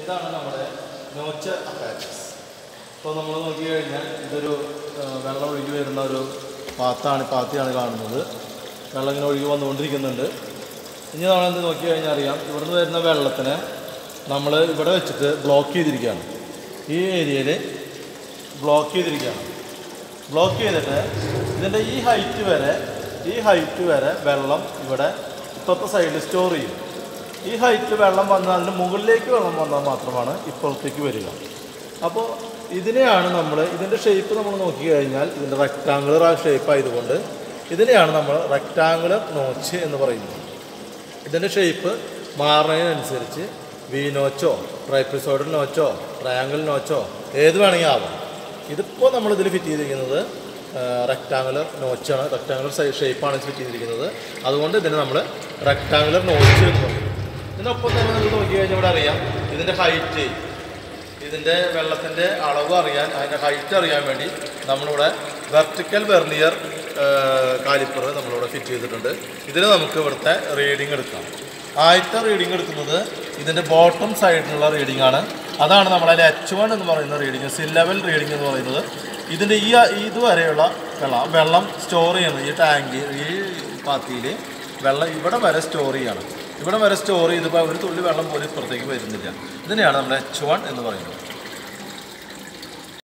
ഇതാണ് നമ്മുടെ നോച്ച അപ്പാച്ചസ് ഇപ്പോൾ നമ്മൾ നോക്കി കഴിഞ്ഞാൽ ഇതൊരു ആ, വെള്ളം ഒഴുകി വരുന്ന ഒരു പാത്താണ് പാത്തിയാണ് കാണുന്നത് വെള്ളം ഇങ്ങനെ ഒഴുകി വന്നുകൊണ്ടിരിക്കുന്നുണ്ട് ഇനി നമ്മൾ എന്ത് നോക്കി കഴിഞ്ഞാൽ അറിയാം ഇവിടുന്ന് വരുന്ന വെള്ളത്തിനെ നമ്മൾ ഇവിടെ വെച്ചിട്ട് ബ്ലോക്ക് ചെയ്തിരിക്കുകയാണ് ഈ ഏരിയയിൽ ബ്ലോക്ക് ചെയ്തിരിക്കുകയാണ് ബ്ലോക്ക് ചെയ്തിട്ട് ഇതിൻ്റെ ഈ ഹൈറ്റ് വരെ ഈ ഹൈറ്റ് വരെ വെള്ളം ഇവിടെ ഇപ്പോഴത്തെ സൈഡിൽ സ്റ്റോർ ചെയ്യും ഈ ഹൈറ്റിൽ വെള്ളം വന്നാൽ അതിന് മുകളിലേക്ക് വെള്ളം വന്നാൽ മാത്രമാണ് ഇപ്പുറത്തേക്ക് വരിക അപ്പോൾ ഇതിനെയാണ് നമ്മൾ ഇതിൻ്റെ ഷേപ്പ് നമ്മൾ നോക്കി കഴിഞ്ഞാൽ ഇതിൻ്റെ റെക്റ്റാങ്കുലർ ആ ഷേപ്പ് ആയതുകൊണ്ട് ഇതിനെയാണ് നമ്മൾ റെക്റ്റാങ്കുലർ നോച്ച് എന്ന് പറയുന്നത് ഇതിൻ്റെ ഷേപ്പ് മാറുന്നതിനനുസരിച്ച് വി നോച്ചോ ട്രൈപ്പിസോഡൽ നോച്ചോ ട്രയാങ്കിൾ നോച്ചോ ഏത് വേണമെങ്കിൽ ആവാം ഇതിപ്പോൾ നമ്മൾ ഇതിൽ ഫിറ്റ് ചെയ്തിരിക്കുന്നത് റെക്റ്റാങ്കുലർ നോച്ചാണ് റെക്റ്റാങ്കുലർ ഷേപ്പാണ് ഫിറ്റ് ചെയ്തിരിക്കുന്നത് അതുകൊണ്ട് ഇതിന് നമ്മൾ റെക്റ്റാങ്കുലർ നോച്ച് എന്ന് പറയും ഇതിനൊപ്പം തന്നെ നമ്മൾ നോക്കി കഴിഞ്ഞാൽ ഇവിടെ അറിയാം ഇതിൻ്റെ ഹൈറ്റ് ഇതിൻ്റെ വെള്ളത്തിൻ്റെ അളവ് അറിയാൻ അതിൻ്റെ ഹൈറ്റ് അറിയാൻ വേണ്ടി നമ്മളിവിടെ വെർട്ടിക്കൽ വെർണിയർ കാലിപ്പർ നമ്മളിവിടെ ഫിറ്റ് ചെയ്തിട്ടുണ്ട് ഇതിന് നമുക്ക് ഇവിടുത്തെ റീഡിങ് എടുക്കാം ആദ്യത്തെ റീഡിങ് എടുക്കുന്നത് ഇതിൻ്റെ ബോട്ടം സൈഡിലുള്ള റീഡിംഗ് ആണ് അതാണ് നമ്മളതിൽ എച്ച് വൺ എന്ന് പറയുന്ന റീഡിങ് സിൽ ലെവൽ റീഡിംഗ് എന്ന് പറയുന്നത് ഇതിൻ്റെ ഈ ഇതുവരെയുള്ള വെള്ളം വെള്ളം സ്റ്റോർ ചെയ്യുന്നത് ഈ ടാങ്ക് ഈ പാത്തിയിൽ വെള്ളം ഇവിടെ വരെ സ്റ്റോർ ചെയ്യണം ഇവിടെ വരെ സ്റ്റോർ ചെയ്തപ്പോൾ ഒരു തുള്ളി വെള്ളം പോലും ഇപ്പുറത്തേക്ക് വരുന്നില്ല ഇതിനെയാണ് നമ്മൾ എച്ച് വൺ എന്ന് പറയുന്നത്